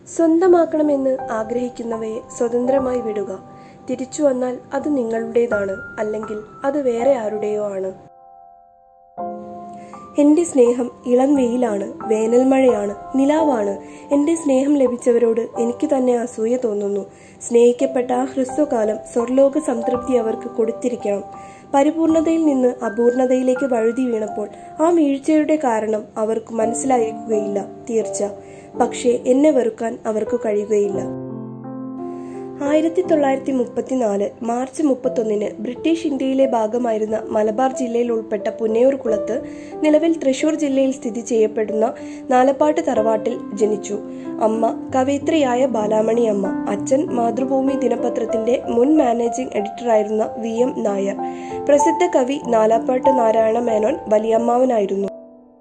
സ്വന്തമാക്കണമെന്ന് ആഗ്രഹിക്കുന്നവയെ സ്വതന്ത്രമായി വിടുക തിരിച്ചു വന്നാൽ അത് നിങ്ങളുടേതാണ് അല്ലെങ്കിൽ അത് വേറെ ആരുടെയോ ആണ് എന്റെ സ്നേഹം ഇളം വെയിലാണ് വേനൽ മഴയാണ് നിലാവാണ് എന്റെ സ്നേഹം ലഭിച്ചവരോട് എനിക്ക് തന്നെ അസൂയ തോന്നുന്നു സ്നേഹിക്കപ്പെട്ട ആ ഹ്രസ്വകാലം സ്വർലോക സംതൃപ്തി അവർക്ക് കൊടുത്തിരിക്കണം പരിപൂർണതയിൽ നിന്ന് അപൂർണതയിലേക്ക് വഴുതി വീണപ്പോൾ ആ വീഴ്ചയുടെ കാരണം അവർക്ക് മനസ്സിലായിരിക്കുകയില്ല തീർച്ച പക്ഷേ എന്നെ വെറുക്കാൻ അവർക്ക് കഴിയുകയില്ല ആയിരത്തി തൊള്ളായിരത്തി മുപ്പത്തിനാല് മാർച്ച് മുപ്പത്തൊന്നിന് ബ്രിട്ടീഷ് ഇന്ത്യയിലെ ഭാഗമായിരുന്ന മലബാർ ജില്ലയിൽ ഉൾപ്പെട്ട പുന്നയൂർ കുളത്ത് നിലവിൽ തൃശൂർ ജില്ലയിൽ സ്ഥിതി ചെയ്യപ്പെടുന്ന നാലപ്പാട്ട് തറവാട്ടിൽ ജനിച്ചു അമ്മ കവയിത്രിയായ ബാലാമണി അമ്മ അച്ഛൻ മാതൃഭൂമി ദിനപത്രത്തിന്റെ മുൻ മാനേജിംഗ് എഡിറ്ററായിരുന്ന വി എം നായർ പ്രസിദ്ധ കവി നാലാപ്പാട്ട് നാരായണ മേനോൻ വലിയമ്മാവനായിരുന്നു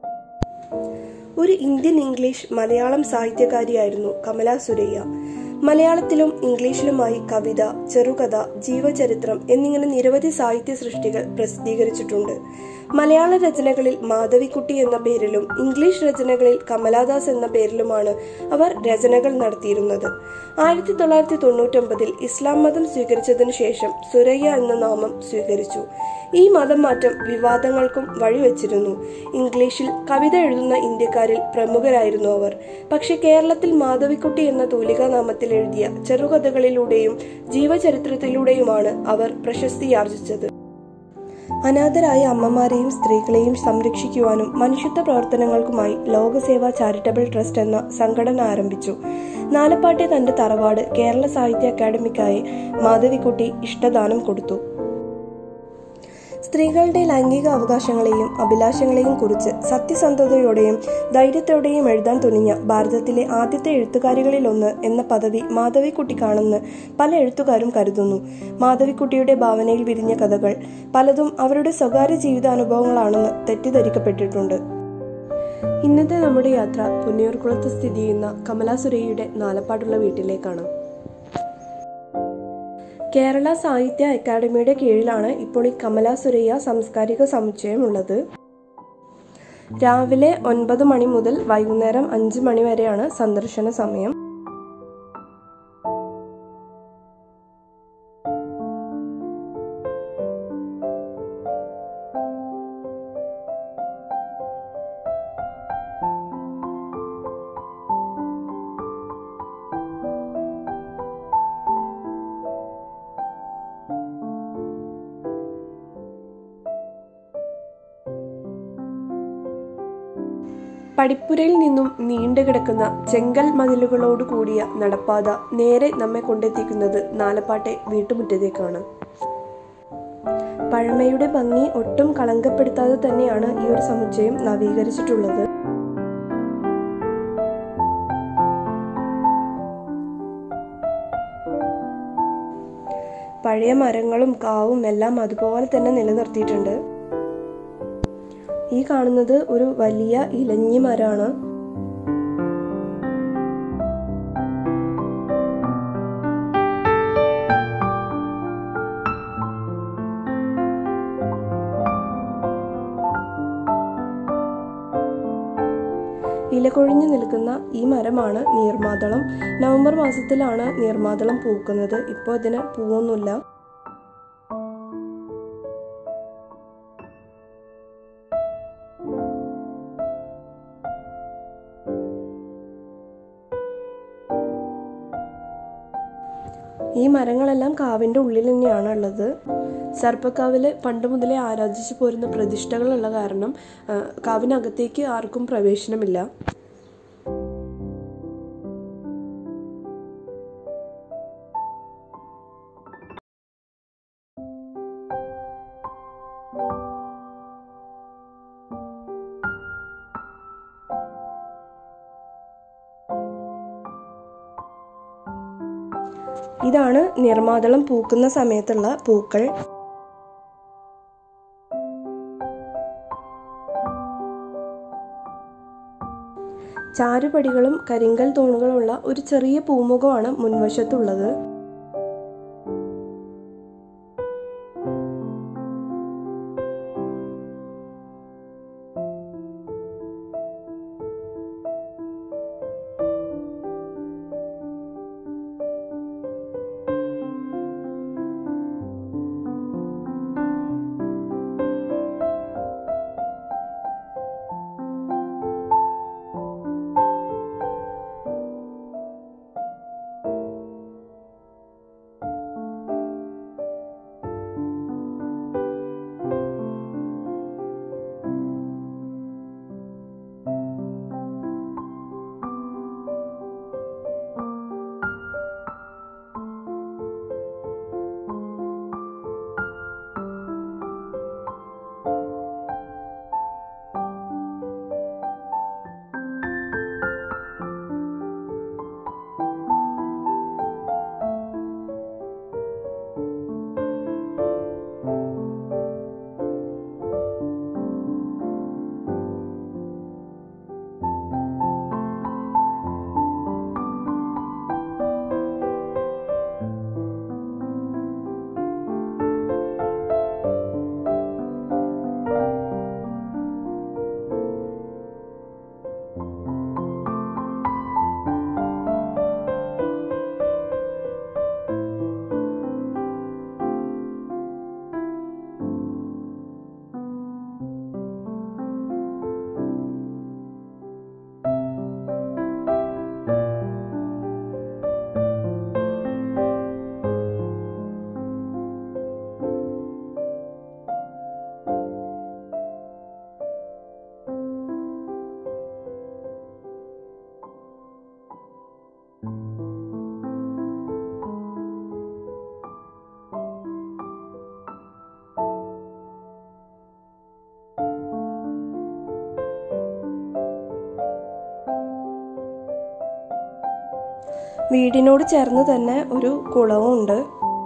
ഒരു ഇന്ത്യൻ ഇംഗ്ലീഷ് മലയാളം സാഹിത്യകാരിയായിരുന്നു കമല സുരയ്യ മലയാളത്തിലും ഇംഗ്ലീഷിലുമായി കവിത ചെറുകഥ ജീവചരിത്രം എന്നിങ്ങനെ നിരവധി സാഹിത്യ സൃഷ്ടികൾ പ്രസിദ്ധീകരിച്ചിട്ടുണ്ട് മലയാള രചനകളിൽ മാധവിക്കുട്ടി എന്ന പേരിലും ഇംഗ്ലീഷ് രചനകളിൽ കമലാദാസ് എന്ന പേരിലുമാണ് അവർ രചനകൾ നടത്തിയിരുന്നത് ആയിരത്തി തൊള്ളായിരത്തി തൊണ്ണൂറ്റൊമ്പതിൽ ഇസ്ലാം മതം സ്വീകരിച്ചതിനു ശേഷം സുരയ്യ എന്ന നാമം സ്വീകരിച്ചു ഈ മതം മാറ്റം വിവാദങ്ങൾക്കും വഴിവെച്ചിരുന്നു ഇംഗ്ലീഷിൽ കവിത എഴുതുന്ന ഇന്ത്യക്കാരിൽ പ്രമുഖരായിരുന്നു അവർ പക്ഷെ കേരളത്തിൽ മാധവിക്കുട്ടി എന്ന തൂലികാ നാമത്തിൽ എഴുതിയ ചെറുകഥകളിലൂടെയും ജീവചരിത്രത്തിലൂടെയുമാണ് അവർ പ്രശസ്തിയാർജിച്ചത് അനാഥരായ അമ്മമാരെയും സ്ത്രീകളെയും സംരക്ഷിക്കുവാനും മനുഷ്യത്വ പ്രവർത്തനങ്ങൾക്കുമായി ലോകസേവ ചാരിറ്റബിൾ ട്രസ്റ്റ് എന്ന സംഘടന ആരംഭിച്ചു നാലപ്പാട്ടെ തന്റെ തറവാട് കേരള സാഹിത്യ അക്കാദമിക്കായി മാധവിക്കുട്ടി ഇഷ്ടദാനം കൊടുത്തു സ്ത്രീകളുടെ ലൈംഗിക അവകാശങ്ങളെയും അഭിലാഷങ്ങളെയും കുറിച്ച് സത്യസന്ധതയോടെയും ധൈര്യത്തോടെയും എഴുതാൻ തുനിഞ്ഞ ഭാരതത്തിലെ ആദ്യത്തെ എഴുത്തുകാരികളിൽ ഒന്ന് എന്ന പദവി മാധവിക്കുട്ടിക്കാണെന്ന് പല എഴുത്തുകാരും കരുതുന്നു മാധവിക്കുട്ടിയുടെ ഭാവനയിൽ വിരിഞ്ഞ കഥകൾ പലതും അവരുടെ സ്വകാര്യ ജീവിതാനുഭവങ്ങളാണെന്ന് തെറ്റിദ്ധരിക്കപ്പെട്ടിട്ടുണ്ട് ഇന്നത്തെ നമ്മുടെ യാത്ര പുന്നയൂർകുളത്ത് സ്ഥിതി ചെയ്യുന്ന കമലാ സുരയ്യയുടെ നാലപ്പാടുള്ള വീട്ടിലേക്കാണ് കേരള സാഹിത്യ അക്കാദമിയുടെ കീഴിലാണ് ഇപ്പോൾ ഈ കമലാ സുരയ്യ സാംസ്കാരിക സമുച്ചയം ഉള്ളത് രാവിലെ ഒൻപത് മണി മുതൽ വൈകുന്നേരം അഞ്ച് മണി വരെയാണ് സന്ദർശന സമയം പടിപ്പുരയിൽ നിന്നും നീണ്ടുകിടക്കുന്ന ചെങ്കൽ മതിലുകളോട് കൂടിയ നടപ്പാത നേരെ നമ്മെ കൊണ്ടെത്തിക്കുന്നത് നാലപ്പാട്ടെ വീട്ടുമുറ്റത്തേക്കാണ് പഴമയുടെ ഭംഗി ഒട്ടും കളങ്കപ്പെടുത്താതെ തന്നെയാണ് ഈ ഒരു സമുച്ചയം നവീകരിച്ചിട്ടുള്ളത് പഴയ മരങ്ങളും കാവും എല്ലാം അതുപോലെ തന്നെ നിലനിർത്തിയിട്ടുണ്ട് ഈ കാണുന്നത് ഒരു വലിയ ഇലഞ്ഞി മരമാണ് ഇലകൊഴിഞ്ഞു നിൽക്കുന്ന ഈ മരമാണ് നീർമാതളം നവംബർ മാസത്തിലാണ് നീർമാതളം പൂക്കുന്നത് ഇപ്പോൾ ഇതിന് പൂവൊന്നുമില്ല ഈ മരങ്ങളെല്ലാം കാവിൻ്റെ ഉള്ളിൽ തന്നെയാണ് ഉള്ളത് സർപ്പക്കാവിൽ പണ്ട് മുതലേ ആരാധിച്ചു പോരുന്ന പ്രതിഷ്ഠകളുള്ള കാരണം ആ, കാവിനകത്തേക്ക് ആർക്കും പ്രവേശനമില്ല ഇതാണ് നിർമാതളം പൂക്കുന്ന സമയത്തുള്ള പൂക്കൾ ചാരുപടികളും കരിങ്കൽ തൂണുകളുള്ള ഒരു ചെറിയ പൂമുഖമാണ് മുൻവശത്തുള്ളത് വീടിനോട് ചേർന്ന് തന്നെ ഒരു കുളവും ഉണ്ട്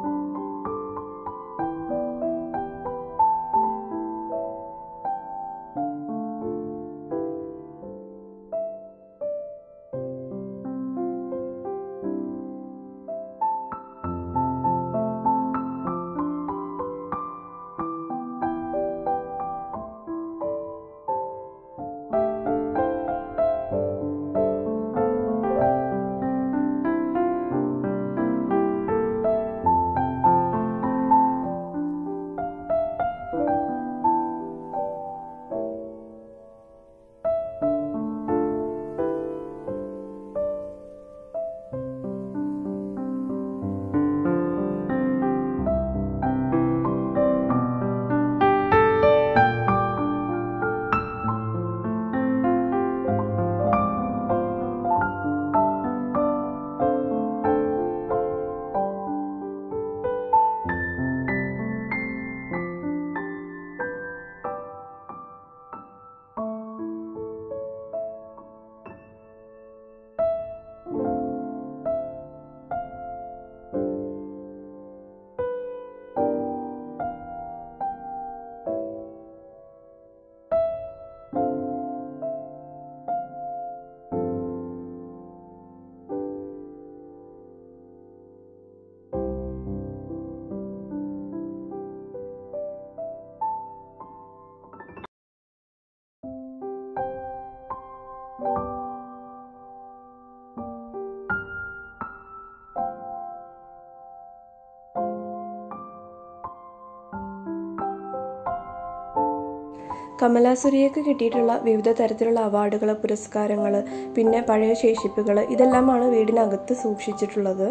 കമലാസുരിയക്ക് കിട്ടിയിട്ടുള്ള വിവിധ തരത്തിലുള്ള അവാർഡുകൾ പുരസ്കാരങ്ങൾ പിന്നെ പഴയ ശേഷിപ്പുകൾ ഇതെല്ലാമാണ് വീടിനകത്ത് സൂക്ഷിച്ചിട്ടുള്ളത്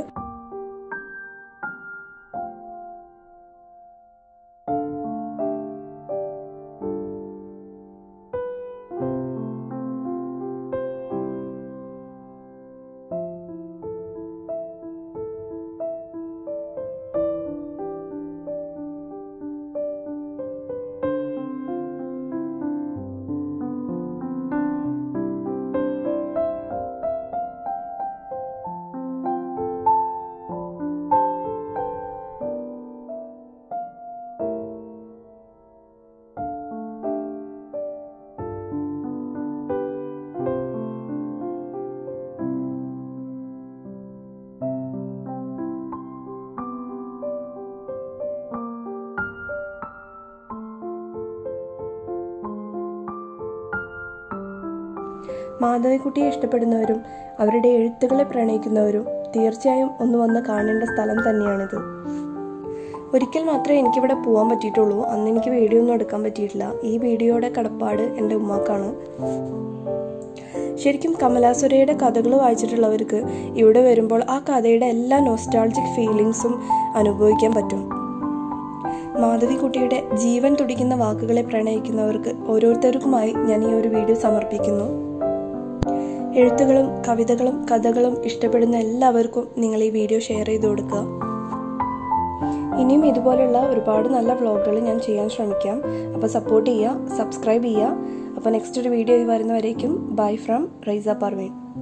മാധവിക്കുട്ടിയെ ഇഷ്ടപ്പെടുന്നവരും അവരുടെ എഴുത്തുകളെ പ്രണയിക്കുന്നവരും തീർച്ചയായും ഒന്ന് വന്ന് കാണേണ്ട സ്ഥലം തന്നെയാണിത് ഒരിക്കൽ മാത്രമേ എനിക്കിവിടെ പോകാൻ പറ്റിയിട്ടുള്ളൂ അന്ന് എനിക്ക് വീഡിയോ ഒന്നും എടുക്കാൻ പറ്റിയിട്ടില്ല ഈ വീഡിയോയുടെ കടപ്പാട് എൻ്റെ ഉമ്മാക്കാണ് ശരിക്കും കമലാസുരയുടെ കഥകൾ വായിച്ചിട്ടുള്ളവർക്ക് ഇവിടെ വരുമ്പോൾ ആ കഥയുടെ എല്ലാ നോസ്റ്റാൾജിക് ഫീലിങ്സും അനുഭവിക്കാൻ പറ്റും മാധവിക്കുട്ടിയുടെ ജീവൻ തുടിക്കുന്ന വാക്കുകളെ പ്രണയിക്കുന്നവർക്ക് ഓരോരുത്തർക്കുമായി ഞാൻ ഈ ഒരു വീഡിയോ സമർപ്പിക്കുന്നു എഴുത്തുകളും കവിതകളും കഥകളും ഇഷ്ടപ്പെടുന്ന എല്ലാവർക്കും നിങ്ങൾ ഈ വീഡിയോ ഷെയർ ചെയ്ത് കൊടുക്കുക ഇനിയും ഇതുപോലുള്ള ഒരുപാട് നല്ല വ്ളോഗുകൾ ഞാൻ ചെയ്യാൻ ശ്രമിക്കാം അപ്പോൾ സപ്പോർട്ട് ചെയ്യുക സബ്സ്ക്രൈബ് ചെയ്യുക അപ്പോൾ നെക്സ്റ്റ് ഒരു വീഡിയോ വരുന്നവരേക്കും ബൈ ഫ്രം റൈസ പർവീൻ